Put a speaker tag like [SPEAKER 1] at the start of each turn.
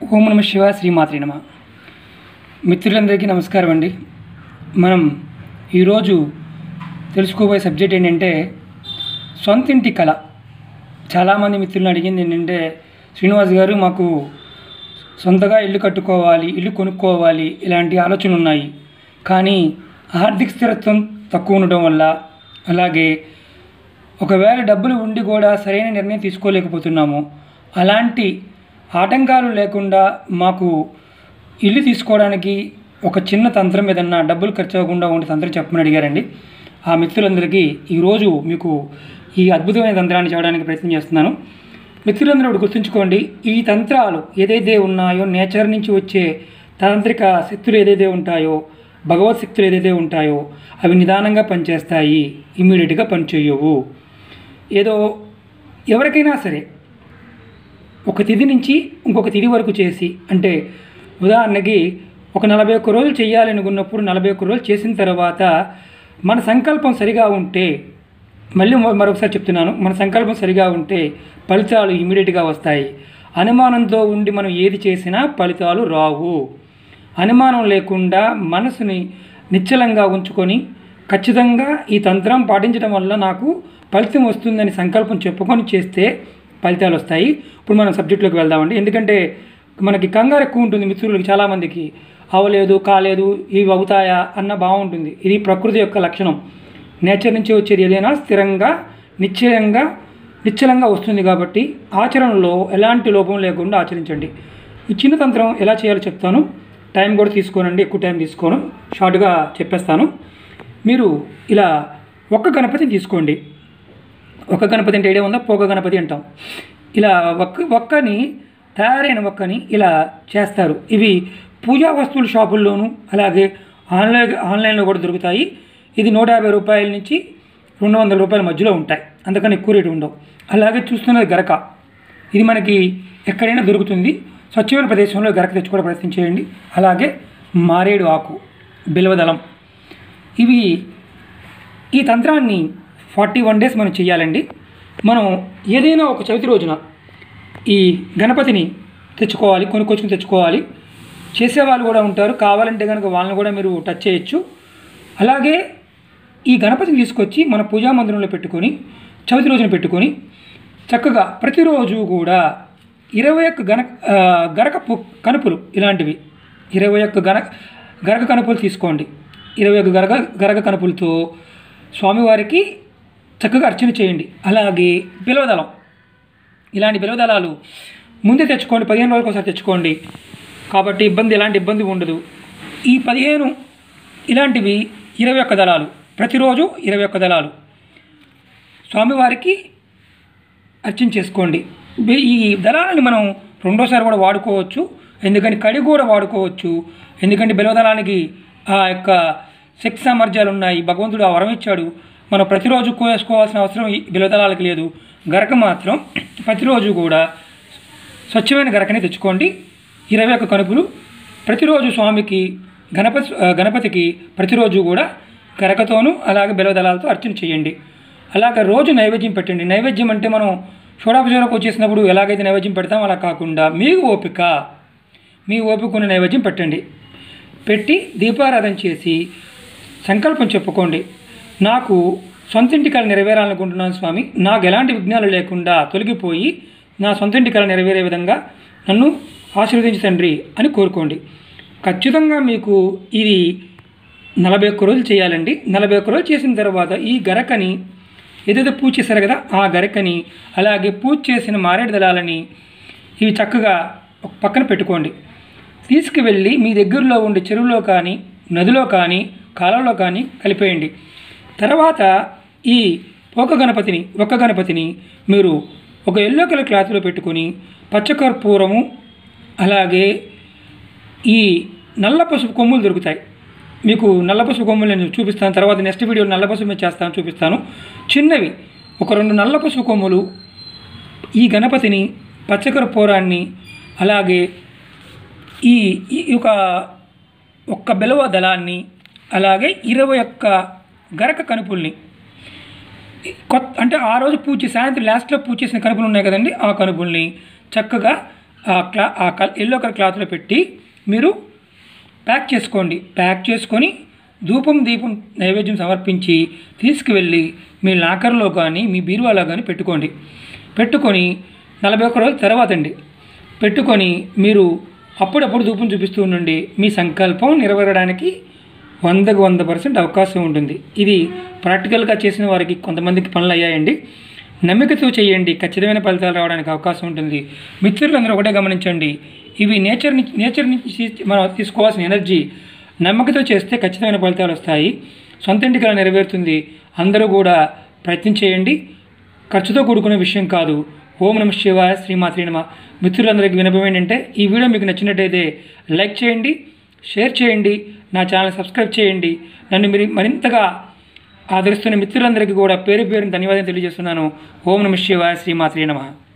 [SPEAKER 1] ఓం నమ శివ శ్రీమాత్రి నమ మిత్రులందరికీ నమస్కారం అండి మనం ఈరోజు తెలుసుకోబోయే సబ్జెక్ట్ ఏంటంటే సొంతింటి కళ చాలామంది మిత్రులను అడిగింది ఏంటంటే శ్రీనివాస్ గారు మాకు సొంతగా ఇల్లు కట్టుకోవాలి ఇల్లు కొనుక్కోవాలి ఇలాంటి ఆలోచనలు ఉన్నాయి కానీ ఆర్థిక స్థిరత్వం తక్కువ ఉండటం వల్ల అలాగే ఒకవేళ డబ్బులు ఉండి కూడా సరైన నిర్ణయం తీసుకోలేకపోతున్నాము అలాంటి ఆటంకాలు లేకుండా మాకు ఇల్లు తీసుకోవడానికి ఒక చిన్న తంత్రం ఏదన్నా డబ్బులు ఖర్చు అవ్వకుండా ఉండే తంత్రం చెప్పమని అడిగారండి ఆ మిత్రులందరికీ ఈరోజు మీకు ఈ అద్భుతమైన తంత్రాన్ని చెప్పడానికి ప్రయత్నం చేస్తున్నాను మిత్రులందరూ ఒకటి గుర్తుంచుకోండి ఈ తంత్రాలు ఏదైతే ఉన్నాయో నేచర్ నుంచి వచ్చే తాంత్రిక శక్తులు ఏదైతే ఉంటాయో భగవత్ శక్తులు ఏదైతే ఉంటాయో అవి నిదానంగా పనిచేస్తాయి ఇమ్మీడియట్గా పనిచేయవు ఏదో ఎవరికైనా సరే ఒక తిథి నుంచి ఇంకొక తిథి వరకు చేసి అంటే ఉదాహరణకి ఒక నలభై ఒక్క రోజులు చేయాలనుకున్నప్పుడు నలభై ఒక్క రోజులు చేసిన తర్వాత మన సంకల్పం సరిగా ఉంటే మళ్ళీ మొ- మరొకసారి చెప్తున్నాను మన సంకల్పం సరిగా ఉంటే ఫలితాలు ఇమీడియట్గా వస్తాయి అనుమానంతో ఉండి మనం ఏది చేసినా ఫలితాలు రావు అనుమానం లేకుండా మనసుని నిశ్చలంగా ఉంచుకొని ఖచ్చితంగా ఈ తంత్రం పాటించడం వల్ల నాకు ఫలితం వస్తుందని సంకల్పం చెప్పుకొని చేస్తే ఫలితాలు వస్తాయి ఇప్పుడు మనం సబ్జెక్టులోకి వెళ్దామండి ఎందుకంటే మనకి కంగారు ఎక్కువ ఉంటుంది మిత్రులకి చాలామందికి అవలేదు కాలేదు ఇవి అవుతాయా అన్న బాగుంటుంది ఇది ప్రకృతి యొక్క లక్షణం నేచర్ నుంచి వచ్చేది ఏదైనా స్థిరంగా నిశ్చయంగా నిశ్చలంగా వస్తుంది కాబట్టి ఆచరణలో ఎలాంటి లోపం లేకుండా ఆచరించండి ఈ చిన్న తంత్రం ఎలా చేయాలో చెప్తాను టైం కూడా తీసుకోనండి ఎక్కువ టైం తీసుకోను షార్ట్గా చెప్పేస్తాను మీరు ఇలా ఒక్క గణపతిని తీసుకోండి ఒక్క గణపతి అంటే ఏడే ఉందా పోక గణపతి అంటాం ఇలా ఒక్క ఒక్కని తయారైన ఒక్కని ఇలా చేస్తారు ఇవి పూజా వస్తువుల షాపుల్లోనూ అలాగే ఆన్లైన్ ఆన్లైన్లో కూడా దొరుకుతాయి ఇది నూట యాభై రూపాయల నుంచి రెండు వందల రూపాయల మధ్యలో ఉంటాయి అందుకని ఎక్కువ రేటు ఉండవు అలాగే చూస్తున్నది గరక ఇది మనకి ఎక్కడైనా దొరుకుతుంది స్వచ్ఛమైన ప్రదేశంలో గరక తెచ్చుకోవడం ప్రయత్నం చేయండి అలాగే మారేడు ఆకు బిల్వదళం ఇవి ఈ తంత్రాన్ని ఫార్టీ వన్ డేస్ మనం చేయాలండి మనం ఏదైనా ఒక చవితి రోజున ఈ గణపతిని తెచ్చుకోవాలి కొనుక్కొచ్చుకుని తెచ్చుకోవాలి చేసేవాళ్ళు కూడా ఉంటారు కావాలంటే కనుక వాళ్ళని కూడా మీరు టచ్ చేయొచ్చు అలాగే ఈ గణపతిని తీసుకొచ్చి మన పూజా మందిరంలో పెట్టుకొని చవితి రోజున పెట్టుకొని చక్కగా ప్రతిరోజు కూడా ఇరవై ఒక్క గన ఆ, గరక పు- కనుపులు ఇలాంటివి ఇరవై ఒక్క గన గరక కనుపులు తీసుకోండి ఇరవై ఒక్క గరక గరక కనుపులతో స్వామివారికి చక్కగా అర్చన చేయండి అలాగే బిలవదళం ఇలాంటి బిలవదళాలు ముందే తెచ్చుకోండి పదిహేను రోజులకు ఒకసారి తెచ్చుకోండి కాబట్టి ఇబ్బంది ఎలాంటి ఇబ్బంది ఉండదు ఈ పదిహేను ఇలాంటివి ఇరవై ఒక్క దళాలు ప్రతిరోజు ఇరవై ఒక్క దళాలు స్వామివారికి అర్చన చేసుకోండి బి- ఈ దళాలని మనం రెండోసారి కూడా వాడుకోవచ్చు ఎందుకంటే కడి కూడా వాడుకోవచ్చు ఎందుకంటే బిలవదళానికి ఆ యొక్క శక్తి సామర్థ్యాలు ఉన్నాయి భగవంతుడు ఆ వరం ఇచ్చాడు మనం ప్రతిరోజు కోసుకోవాల్సిన అవసరం ఈ బిలవదళాలకు లేదు గరక మాత్రం ప్రతిరోజు కూడా స్వచ్ఛమైన గరకని తెచ్చుకోండి ఇరవై ఒక్క కనుపులు ప్రతిరోజు స్వామికి గణపతి ఆ, గణపతికి ప్రతిరోజు కూడా గరకతోనూ అలాగే బెలవదళాలతో అర్చన చేయండి అలాగే రోజు నైవేద్యం పెట్టండి నైవేద్యం అంటే మనం షోడాపచోరకు చేసినప్పుడు ఎలాగైతే నైవేద్యం పెడతాం అలా కాకుండా మీ ఓపిక మీ ఓపిక ఉన్న నైవేద్యం పెట్టండి పెట్టి దీపారాధన చేసి సంకల్పం చెప్పుకోండి నాకు సొంతింటి కళ నెరవేరాలనుకుంటున్నాను స్వామి నాకు ఎలాంటి విఘ్నాలు లేకుండా తొలగిపోయి నా సొంతింటి కళ నెరవేరే విధంగా నన్ను ఆశీర్వదించి తండ్రి అని కోరుకోండి ఖచ్చితంగా మీకు ఇది నలభై ఒక్క రోజులు చేయాలండి నలభై ఒక్క రోజులు చేసిన తర్వాత ఈ గరకని ఏదైతే పూజ చేశారు కదా ఆ గరకని అలాగే పూజ చేసిన మారేడు దళాలని ఇవి చక్కగా ఒక పక్కన పెట్టుకోండి తీసుకువెళ్ళి మీ దగ్గరలో ఉండే చెరువులో కానీ నదిలో కానీ కాలంలో కానీ కలిపేయండి తర్వాత ఈ ఒక గణపతిని ఒక్క గణపతిని మీరు ఒక ఎల్లో కలర్ క్లాత్లో పెట్టుకొని పచ్చకర్పూరము అలాగే ఈ నల్ల పసుపు కొమ్ములు దొరుకుతాయి మీకు నల్ల పసుపు కొమ్ములు నేను చూపిస్తాను తర్వాత నెక్స్ట్ వీడియోలో నల్ల పసుపు మీద చేస్తాను చూపిస్తాను చిన్నవి ఒక రెండు నల్ల పసుపు కొమ్ములు ఈ గణపతిని పచ్చకర్పూరాన్ని అలాగే ఈ ఈ ఒక ఒక్క బెలవ దళాన్ని అలాగే ఇరవై ఒక్క గరక కనుపుల్ని కొత్త అంటే ఆ రోజు పూజ చేసి సాయంత్రం లాస్ట్లో పూజ చేసిన కనుపులు ఉన్నాయి కదండి ఆ కనుపుల్ని చక్కగా ఆ క్లా ఆ కల్ ఎల్లో కలర్ క్లాత్లో పెట్టి మీరు ప్యాక్ చేసుకోండి ప్యాక్ చేసుకొని ధూపం దీపం నైవేద్యం సమర్పించి తీసుకువెళ్ళి మీ లాకర్లో కానీ మీ బీరువాలో కానీ పెట్టుకోండి పెట్టుకొని నలభై ఒక్క రోజుల తర్వాత అండి పెట్టుకొని మీరు అప్పుడప్పుడు ధూపం చూపిస్తూ ఉండండి మీ సంకల్పం నెరవేరడానికి వందకు వంద పర్సెంట్ అవకాశం ఉంటుంది ఇది ప్రాక్టికల్గా చేసిన వారికి కొంతమందికి పనులు అయ్యాయండి నమ్మికతో చేయండి ఖచ్చితమైన ఫలితాలు రావడానికి అవకాశం ఉంటుంది మిత్రులందరూ ఒకటే గమనించండి ఇవి నేచర్ నుంచి నేచర్ నుంచి మనం తీసుకోవాల్సిన ఎనర్జీ నమ్మకతో చేస్తే ఖచ్చితమైన ఫలితాలు వస్తాయి సొంత ఇంటికి నెరవేరుతుంది అందరూ కూడా ప్రయత్నం చేయండి ఖర్చుతో కూడుకునే విషయం కాదు ఓం నమ శివాయ శ్రీమాత్రి నమ మిత్రులందరికీ వినపం ఏంటంటే ఈ వీడియో మీకు నచ్చినట్టయితే లైక్ చేయండి షేర్ చేయండి నా ఛానల్ సబ్స్క్రైబ్ చేయండి నన్ను మీరు మరింతగా ఆదరిస్తున్న మిత్రులందరికీ కూడా పేరు పేరుని ధన్యవాదాలు తెలియజేస్తున్నాను ఓం నమ శివాయ శ్రీమాత్రి నమ